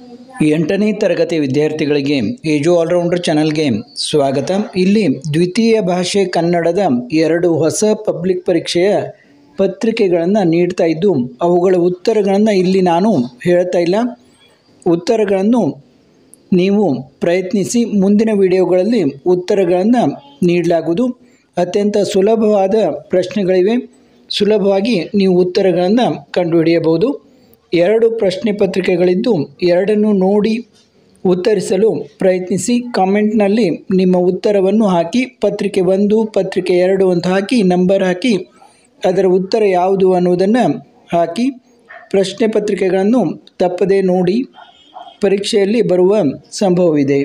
ಎಂಟನೇ ತರಗತಿ ವಿದ್ಯಾರ್ಥಿಗಳಿಗೆ ಏಜು ಆಲ್ರೌಂಡರ್ ಚಾನಲ್ಗೆ ಸ್ವಾಗತ ಇಲ್ಲಿ ದ್ವಿತೀಯ ಭಾಷೆ ಕನ್ನಡದ ಎರಡು ಹೊಸ ಪಬ್ಲಿಕ್ ಪರೀಕ್ಷೆಯ ಪತ್ರಿಕೆಗಳನ್ನು ನೀಡ್ತಾ ಇದ್ದು ಅವುಗಳ ಉತ್ತರಗಳನ್ನು ಇಲ್ಲಿ ನಾನು ಹೇಳ್ತಾ ಇಲ್ಲ ಉತ್ತರಗಳನ್ನು ನೀವು ಪ್ರಯತ್ನಿಸಿ ಮುಂದಿನ ವಿಡಿಯೋಗಳಲ್ಲಿ ಉತ್ತರಗಳನ್ನು ನೀಡಲಾಗುವುದು ಅತ್ಯಂತ ಸುಲಭವಾದ ಪ್ರಶ್ನೆಗಳಿವೆ ಸುಲಭವಾಗಿ ನೀವು ಉತ್ತರಗಳನ್ನು ಕಂಡುಹಿಡಿಯಬಹುದು ಎರಡು ಪ್ರಶ್ನೆ ಪತ್ರಿಕೆಗಳಿದ್ದು ಎರಡನ್ನು ನೋಡಿ ಉತ್ತರಿಸಲು ಪ್ರಯತ್ನಿಸಿ ಕಾಮೆಂಟ್ನಲ್ಲಿ ನಿಮ್ಮ ಉತ್ತರವನ್ನು ಹಾಕಿ ಪತ್ರಿಕೆ ಒಂದು ಪತ್ರಿಕೆ ಎರಡು ಅಂತ ಹಾಕಿ ನಂಬರ್ ಹಾಕಿ ಅದರ ಉತ್ತರ ಯಾವುದು ಅನ್ನುವುದನ್ನು ಹಾಕಿ ಪ್ರಶ್ನೆ ಪತ್ರಿಕೆಗಳನ್ನು ತಪ್ಪದೇ ನೋಡಿ ಪರೀಕ್ಷೆಯಲ್ಲಿ ಬರುವ ಸಂಭವವಿದೆ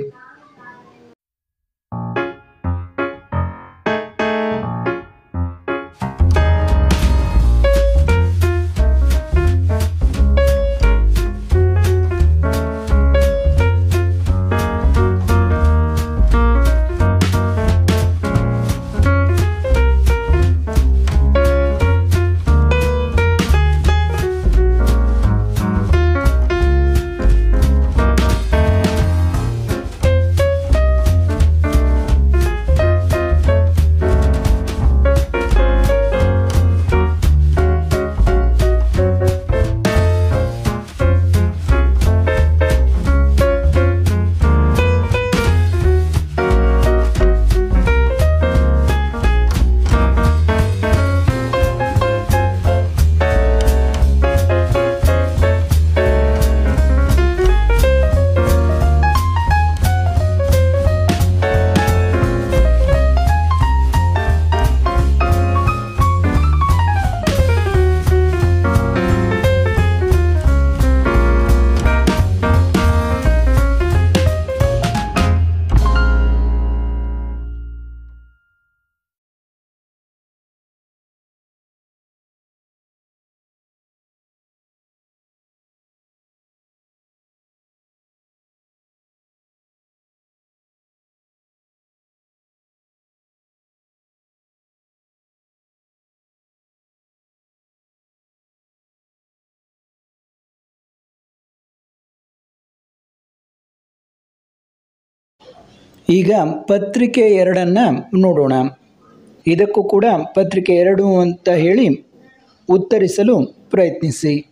ಈಗ ಪತ್ರಿಕೆ ಎರಡನ್ನು ನೋಡೋಣ ಇದಕ್ಕೂ ಕೂಡ ಪತ್ರಿಕೆ ಎರಡು ಅಂತ ಹೇಳಿ ಉತ್ತರಿಸಲು ಪ್ರಯತ್ನಿಸಿ